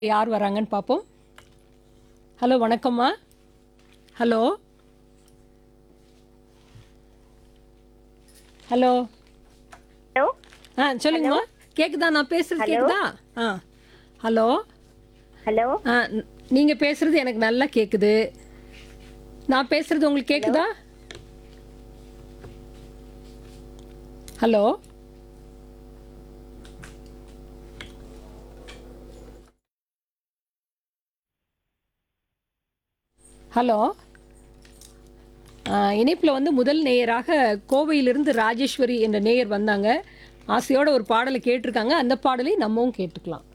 யார் வராங்கன்னு பார்ப்போம் ஹலோ வணக்கம்மா ஹலோ ஹலோ ஹலோ ஆ சொல்லுங்கம்மா கேக்குதா நான் பேசுறது கேக்குதா ஆ ஹலோ ஹலோ ஆ ந- நீங்க பேசுறது எனக்கு நல்லா கேக்குது நான் பேசுறது உங்களுக்கு கேக்குதா ஹலோ ஹலோ இணைப்பில் வந்து முதல் நேயராக கோவையிலிருந்து ராஜேஸ்வரி என்ற நேயர் வந்தாங்க ஆசையோட ஒரு பாடலை கேட்டிருக்காங்க அந்த பாடலை நம்மவும் கேட்டுக்கலாம்